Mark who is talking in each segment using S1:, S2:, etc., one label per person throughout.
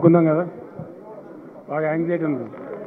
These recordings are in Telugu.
S1: చెప్పుకుందాం కదా బాగా యాంగ్జైటీ ఉంది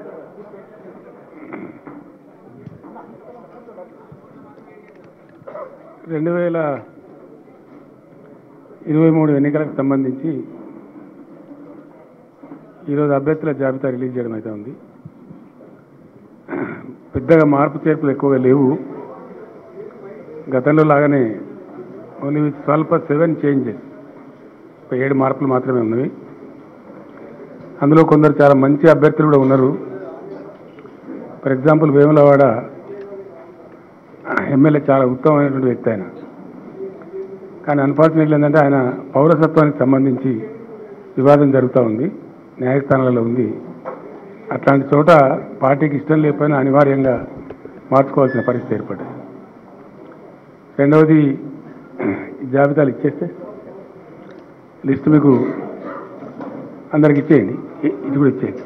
S1: రెండు వేల ఇరవై మూడు ఎన్నికలకు సంబంధించి ఈరోజు అభ్యర్థుల జాబితా రిలీజ్ చేయడం అయితే ఉంది పెద్దగా మార్పు చేర్పులు ఎక్కువగా లేవు గతంలో లాగానే ఓన్లీ స్వల్ప సెవెన్ చేంజెస్ ఒక ఏడు మార్పులు మాత్రమే ఉన్నవి అందులో కొందరు చాలా మంచి అభ్యర్థులు కూడా ఉన్నారు ఫర్ ఎగ్జాంపుల్ వేములవాడ ఎమ్మెల్యే చాలా ఉత్తమమైనటువంటి వ్యక్తి ఆయన కానీ అన్ఫార్చునేట్లీ ఏంటంటే ఆయన పౌరసత్వానికి సంబంధించి వివాదం జరుగుతూ ఉంది న్యాయస్థానాలలో ఉంది అట్లాంటి చోట పార్టీకి ఇష్టం లేకపోయినా అనివార్యంగా మార్చుకోవాల్సిన పరిస్థితి ఏర్పడింది రెండవది ఈ జాబితాలు ఇచ్చేస్తే లిస్ట్ మీకు అందరికి ఇచ్చేయండి ఇ- ఇది కూడా ఇచ్చేయండి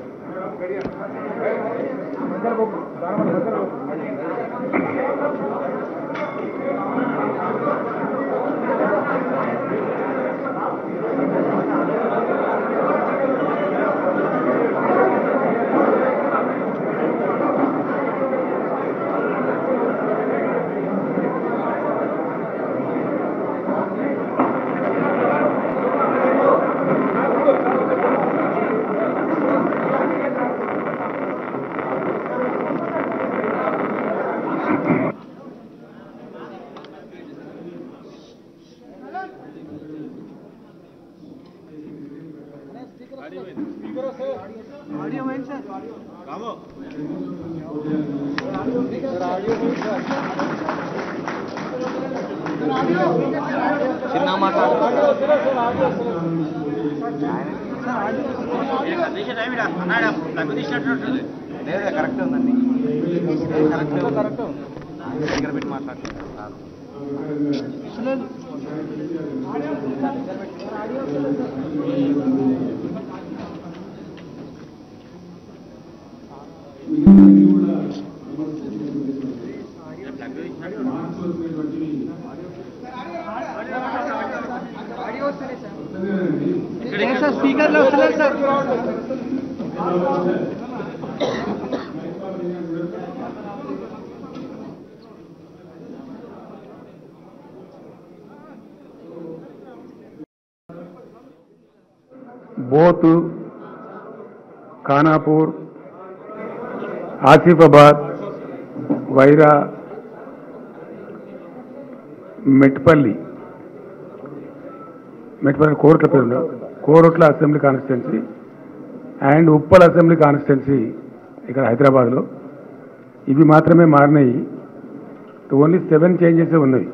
S2: చిన్న మాట్లాడు లేదు కరెక్ట్ ఉందండి కరెక్ట్ కరెక్ట్ దగ్గర పెట్టి మాట్లాడుతున్నారు
S3: సార్ స్పీకర్ లో వస్తలేదు సార్
S1: బోత్ ఖానాపూర్ ఆసిఫాబాద్ వైరా మెట్పల్లి మెట్పల్లి కోరుట్ల పేరు ఉండదు. Korutla assembly constituency and Uppal assembly constituency ఇక్కడ హైదరాబాద్లో ఇవి మాత్రమే మారినాయి ఓన్లీ సెవెన్ చేంజెస్ ఉన్నాయి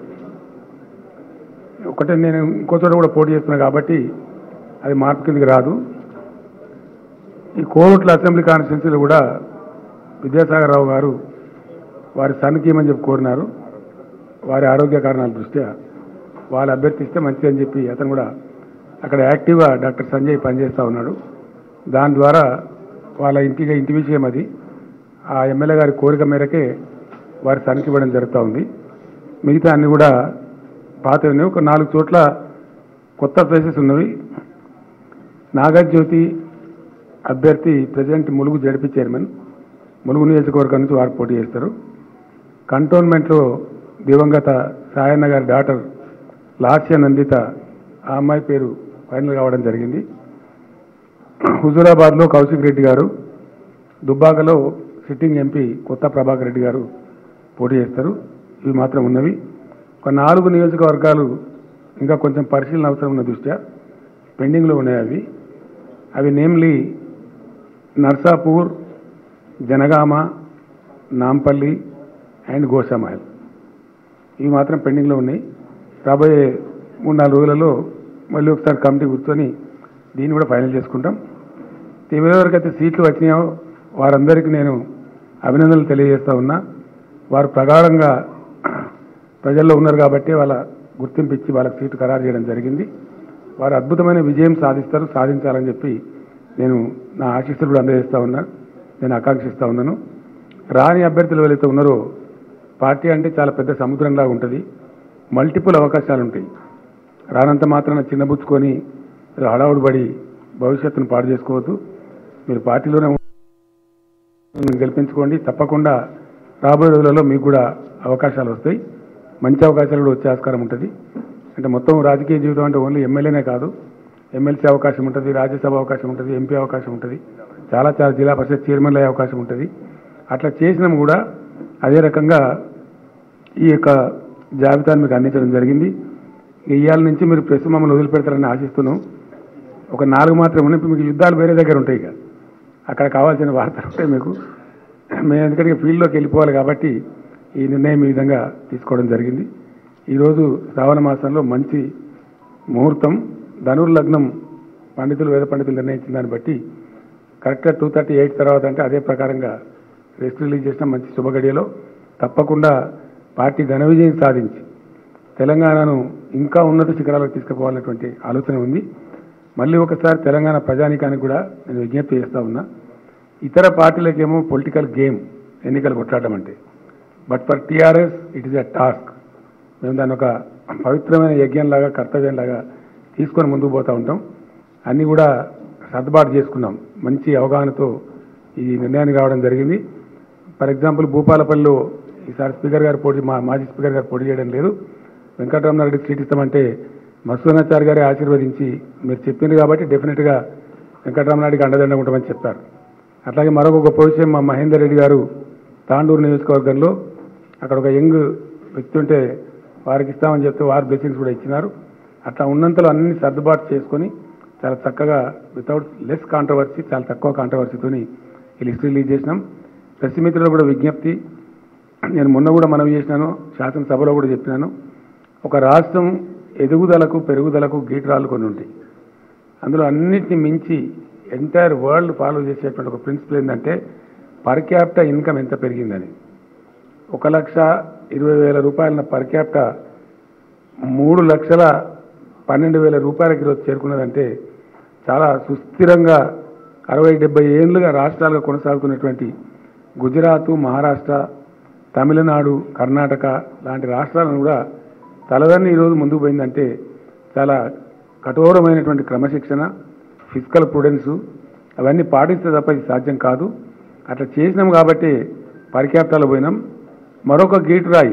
S1: ఒకటే నేను ఇంకో చోట కూడా పోటీ చేస్తున్నా కాబట్టి అది మార్పు కిందకి రాదు ఈ కోరుట్ల అసెంబ్లీ కాన్స్టిట్యున్సీలో కూడా విద్యాసాగర్ రావు గారు వారి సన్కి ఇమ్మని చెప్పి కోరినారు వారి ఆరోగ్య కారణాల దృష్ట్యా వాళ్ళు అభ్యర్థిస్తే మంచిది అని చెప్పి అతను కూడా అక్కడ యాక్టివ్గా డాక్టర్ సంజయ్ పనిచేస్తూ ఉన్నాడు దాని ద్వారా వాళ్ళ ఇంటికి ఇంటి విషయం అది ఆ ఎమ్మెల్యే గారి కోరిక మేరకే వారి సన్కి ఇవ్వడం జరుగుతూ ఉంది మిగతా అన్ని కూడా పాత ఉన్నాయి ఒక నాలుగు చోట్ల కొత్త ప్లేసెస్ ఉన్నవి నాగజ్యోతి అభ్యర్థి ప్రెసిడెంట్ ములుగు జడిపి చైర్మన్ ములుగు నియోజకవర్గం నుంచి వారు పోటీ చేస్తారు కంటోన్మెంట్లో దివంగత సాయన్న గారి డాటర్ లాస్య నందిత ఆ అమ్మాయి పేరు ఫైనల్ కావడం జరిగింది హుజూరాబాద్లో కౌశిక్ రెడ్డి గారు దుబ్బాకలో సిట్టింగ్ ఎంపీ కొత్త ప్రభాకర్ రెడ్డి గారు పోటీ చేస్తారు ఇవి మాత్రం ఉన్నవి ఒక నాలుగు నియోజకవర్గాలు ఇంకా కొంచెం పరిశీలన అవసరం ఉన్న దృష్ట్యా పెండింగ్లో ఉన్నాయి అవి అవి నేమ్లీ నర్సాపూర్ జనగామ నాంపల్లి అండ్ గోషామహల్ ఇవి మాత్రం పెండింగ్లో ఉన్నాయి రాబోయే మూడు నాలుగు రోజులలో మళ్ళీ ఒకసారి కమిటీ కూర్చొని దీన్ని కూడా ఫైనల్ చేసుకుంటాం ఎవరెవరికైతే సీట్లు వచ్చినాయో వారందరికీ నేను అభినందనలు తెలియజేస్తా ఉన్నా వారు ప్రగాఢంగా ప్రజల్లో ఉన్నారు కాబట్టి వాళ్ళ గుర్తింపు ఇచ్చి వాళ్ళకి సీటు ఖరారు చేయడం జరిగింది వారు అద్భుతమైన విజయం సాధిస్తారు సాధించాలని చెప్పి నేను నా ఆశీస్సులు కూడా అందజేస్తా ఉన్నా నేను ఆకాంక్షిస్తా ఉన్నాను రాని అభ్యర్థులు ఎవరైతే ఉన్నారో పార్టీ అంటే చాలా పెద్ద సముద్రంలా ఉంటుంది మల్టిపుల్ అవకాశాలు ఉంటాయి రానంత మాత్రాన చిన్నబుచ్చుకొని ఏదో హడావుడి పడి భవిష్యత్తును పాడు చేసుకోవద్దు మీరు పార్టీలోనే ఉండి గెలిపించుకోండి తప్పకుండా రాబోయే రోజులలో మీకు కూడా అవకాశాలు వస్తాయి మంచి అవకాశాలు కూడా వచ్చే ఆస్కారం ఉంటుంది అంటే మొత్తం రాజకీయ జీవితం అంటే ఓన్లీ ఎమ్మెల్యేనే కాదు ఎమ్మెల్సీ అవకాశం ఉంటుంది రాజ్యసభ అవకాశం ఉంటుంది ఎంపీ అవకాశం ఉంటుంది చాలా చాలా జిల్లా పరిషత్ చైర్మన్లు అయ్యే అవకాశం ఉంటుంది అట్లా చేసినాం కూడా అదే రకంగా ఈ యొక్క జాబితాను మీకు అందించడం జరిగింది ఇవాళ నుంచి మీరు ప్రెస్ మమ్మల్ని వదిలిపెడతారని ఆశిస్తున్నాం ఒక నాలుగు మాత్రం ఉన్నాయి ఇప్పుడు మీకు యుద్ధాలు వేరే దగ్గర ఉంటాయి ఇక అక్కడ కావాల్సిన వార్తలు ఉంటాయి మీకు మేము ఎందుకంటే ఫీల్డ్లోకి వెళ్ళిపోవాలి కాబట్టి ఈ నిర్ణయం ఈ విధంగా తీసుకోవడం జరిగింది ఈరోజు శ్రావణ మాసంలో మంచి ముహూర్తం ధనుర్ లగ్నం పండితులు వేద పండితులు నిర్ణయించిన దాన్ని బట్టి కరెక్ట్గా టూ థర్టీ ఎయిట్ తర్వాత అంటే అదే ప్రకారంగా రెస్ట్ రిలీజ్ చేసిన మంచి శుభగడియలో తప్పకుండా పార్టీ ఘన విజయం సాధించి తెలంగాణను ఇంకా ఉన్నత శిఖరాలకు తీసుకుపోవాలనేటువంటి ఆలోచన ఉంది మళ్ళీ ఒకసారి తెలంగాణ ప్రజానీకానికి కూడా నేను విజ్ఞప్తి చేస్తా ఉన్నా ఇతర పార్టీలకేమో పొలిటికల్ గేమ్ ఎన్నికలు కొట్లాడడం అంటే but for TRS it is a task మేము దాన్ని ఒక పవిత్రమైన యజ్ఞంలాగా కర్తవ్యంలాగా తీసుకొని ముందుకు పోతూ ఉంటాం అన్నీ కూడా సర్దుబాటు చేసుకున్నాం మంచి అవగాహనతో ఈ నిర్ణయానికి రావడం జరిగింది ఫర్ ఎగ్జాంపుల్ భూపాలపల్లిలో ఈసారి స్పీకర్ గారు పోటీ మా మాజీ స్పీకర్ గారు పోటీ చేయడం లేదు వెంకటరమణారెడ్డికి సీట్ ఇస్తామంటే మసూనాచారి గారే ఆశీర్వదించి మీరు చెప్పింది కాబట్టి డెఫినెట్గా వెంకటరమణారెడ్డికి అండదండ ఉంటామని చెప్పారు అట్లాగే మరొక గొప్ప విషయం మా మహేందర్ రెడ్డి గారు తాండూరు నియోజకవర్గంలో అక్కడ ఒక యంగ్ వ్యక్తి ఉంటే వారికి ఇస్తామని చెప్తే వారు బ్లెస్సింగ్స్ కూడా ఇచ్చినారు అట్లా ఉన్నంతలో అన్ని సర్దుబాటు చేసుకొని చాలా చక్కగా వితౌట్ లెస్ కాంట్రవర్సీ చాలా తక్కువ కాంట్రవర్సీతోని ఈ లిస్ట్ రిలీజ్ చేసినాం ప్రెస్ మిత్రులు కూడా విజ్ఞప్తి నేను మొన్న కూడా మనవి చేసినాను శాసనసభలో కూడా చెప్పినాను ఒక రాష్ట్రం ఎదుగుదలకు పెరుగుదలకు గీటరాలు కొన్ని ఉంటాయి అందులో అన్నిటిని మించి ఎంటైర్ వరల్డ్ ఫాలో చేసేటువంటి ఒక ప్రిన్సిపల్ ఏంటంటే పర్ క్యాపిటా ఇన్కమ్ ఎంత పెరిగిందని ఒక లక్ష ఇరవై వేల రూపాయల పర్ క్యాపిటా మూడు లక్షల పన్నెండు వేల రూపాయలకి ఈరోజు చేరుకున్నదంటే చాలా సుస్థిరంగా అరవై డెబ్బై ఏళ్ళుగా రాష్ట్రాలుగా కొనసాగుతున్నటువంటి గుజరాత్ మహారాష్ట్ర తమిళనాడు కర్ణాటక లాంటి రాష్ట్రాలను కూడా తలదన్ని ఈరోజు ముందుకు పోయిందంటే చాలా కఠోరమైనటువంటి క్రమశిక్షణ ఫిజికల్ ప్రుడెన్సు అవన్నీ పాటిస్తే తప్ప ఇది సాధ్యం కాదు అట్లా చేసినాం కాబట్టి పరిక్యాప్టాలు పోయినాం మరొక గీటు రాయి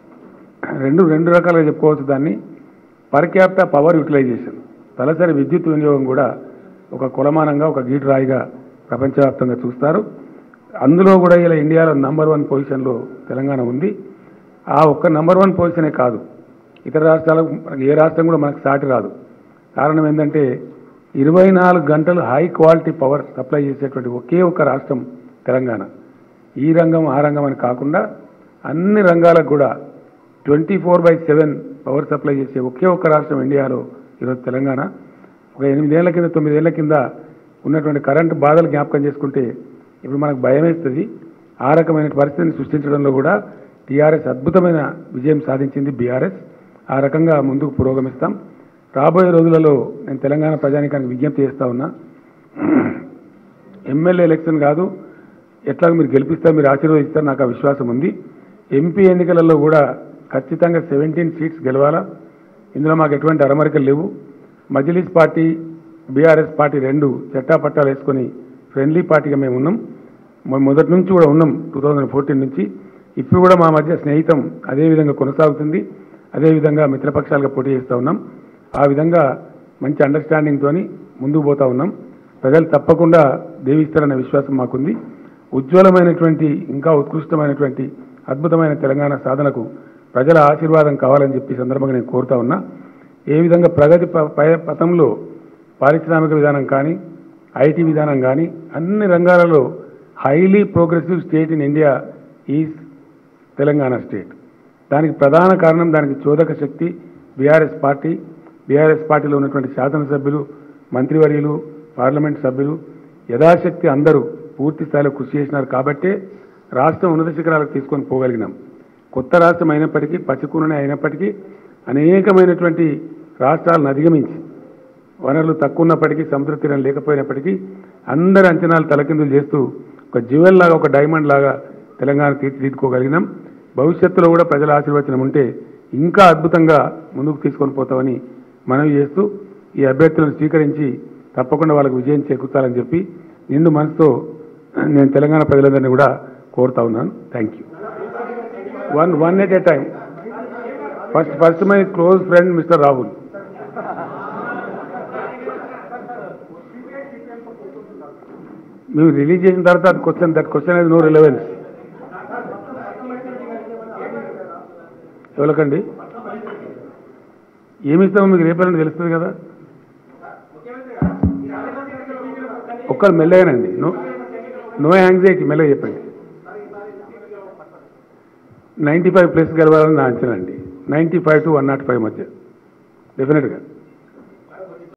S1: రెండు రెండు రకాలుగా చెప్పుకోవచ్చు దాన్ని పర్ క్యాపిటా పవర్ యూటిలైజేషన్ తలసరి విద్యుత్ వినియోగం కూడా ఒక కులమానంగా ఒక గీటు రాయిగా ప్రపంచవ్యాప్తంగా చూస్తారు అందులో కూడా ఇలా ఇండియాలో నంబర్ వన్ పొజిషన్లో తెలంగాణ ఉంది ఆ ఒక్క నంబర్ వన్ పొజిషనే కాదు ఇతర రాష్ట్రాలకు మనకి ఏ రాష్ట్రం కూడా మనకు సాటి రాదు కారణం ఏంటంటే ఇరవై నాలుగు గంటలు హై క్వాలిటీ పవర్ సప్లై చేసేటువంటి ఒకే ఒక రాష్ట్రం తెలంగాణ ఈ రంగం ఆ రంగం అని కాకుండా అన్ని రంగాలకు కూడా twenty four by seven power supply చేసే ఒకే ఒక్క రాష్ట్రం ఇండియాలో ఈరోజు తెలంగాణ ఒక ఎనిమిదేళ్ల కింద తొమ్మిదేళ్ల కింద ఉన్నటువంటి కరెంటు బాధలు జ్ఞాపకం చేసుకుంటే ఇప్పుడు మనకు భయం వేస్తుంది ఆ రకమైన పరిస్థితిని సృష్టించడంలో కూడా టీఆర్ఎస్ అద్భుతమైన విజయం సాధించింది బీఆర్ఎస్ ఆ రకంగా ముందుకు పురోగమిస్తాం రాబోయే రోజులలో నేను తెలంగాణ ప్రజానికానికి విజ్ఞప్తి చేస్తా ఉన్నా ఎమ్మెల్యే ఎలక్షన్ కాదు ఎట్లా మీరు గెలిపిస్తారు మీరు ఆశీర్వదిస్తారు నాకు ఆ విశ్వాసం ఉంది ఎంపీ ఎన్నికలలో కూడా ఖచ్చితంగా సెవెంటీన్ సీట్స్ గెలవాలా ఇందులో మాకు ఎటువంటి అరమరికలు లేవు మజ్లిస్ పార్టీ బీఆర్ఎస్ పార్టీ రెండు చట్టాపట్టాలు వేసుకొని ఫ్రెండ్లీ పార్టీగా మేము ఉన్నాం మొ- మొదటి నుంచి కూడా ఉన్నాం టూ థౌజండ్ ఫోర్టీన్ నుంచి ఇప్పుడు కూడా మా మధ్య స్నేహితం అదే విధంగా కొనసాగుతుంది అదేవిధంగా మిత్రపక్షాలుగా పోటీ చేస్తూ ఉన్నాం ఆ విధంగా మంచి అండర్స్టాండింగ్ తోని ముందుకు పోతా ఉన్నాం ప్రజలు తప్పకుండా దేవిస్తారనే విశ్వాసం మాకుంది ఉజ్వలమైనటువంటి ఇంకా ఉత్కృష్టమైనటువంటి అద్భుతమైన తెలంగాణ సాధనకు ప్రజల ఆశీర్వాదం కావాలని చెప్పి ఈ సందర్భంగా నేను కోరుతా ఉన్నా ఏ విధంగా ప్రగతి ప- పయ- పథంలో పారిశ్రామిక విధానం కానీ ఐటీ విధానం కానీ అన్ని రంగాలలో highly progressive state in India is Telangana state దానికి ప్రధాన కారణం దానికి చోదక శక్తి బీఆర్ఎస్ పార్టీ బీఆర్ఎస్ పార్టీలో ఉన్నటువంటి శాసనసభ్యులు మంత్రివర్యులు పార్లమెంట్ సభ్యులు యథాశక్తి అందరూ పూర్తి స్థాయిలో కృషి చేసినారు కాబట్టే రాష్ట్రం ఉన్నత శిఖరాలకు తీసుకొని పోగలిగినాం కొత్త రాష్ట్రం అయినప్పటికీ పచ్చికూననే అయినప్పటికీ అనేకమైనటువంటి రాష్ట్రాలను అధిగమించి వనరులు తక్కువ ఉన్నప్పటికీ సముద్ర తీరం లేకపోయినప్పటికీ అందరి అంచనాలు తలకిందులు చేస్తూ ఒక జ్యువెల్ లాగా ఒక డైమండ్ లాగా తెలంగాణ తీర్చిదిద్దుకోగలిగినాం భవిష్యత్తులో కూడా ప్రజల ఆశీర్వచనం ఉంటే ఇంకా అద్భుతంగా ముందుకు తీసుకొని పోతామని మనవి చేస్తూ ఈ అభ్యర్థులను స్వీకరించి తప్పకుండా వాళ్ళకి విజయం చేకూర్చాలని చెప్పి నిండు మనసుతో నేను తెలంగాణ ప్రజలందరినీ కూడా కోరుతా ఉన్నాను thank you one one at a time first first my close friend mister Rahul మేము రిలీజ్ చేసిన తర్వాత అది క్వశ్చన్ దట్ క్వశ్చన్ అది నో రిలవెన్స్ ఎవరికండి ఏమి ఇస్తామో మీకు రేపటి తెలుస్తుంది కదా ఒక్కరు మెల్లగానండి నో నో యాంగ్జైటీ మెల్లగా చెప్పండి నైంటీ ఫైవ్ ప్లస్ గెలవాలని నా అంచనా అండి ninety five to one not five మధ్య డెఫినెట్గా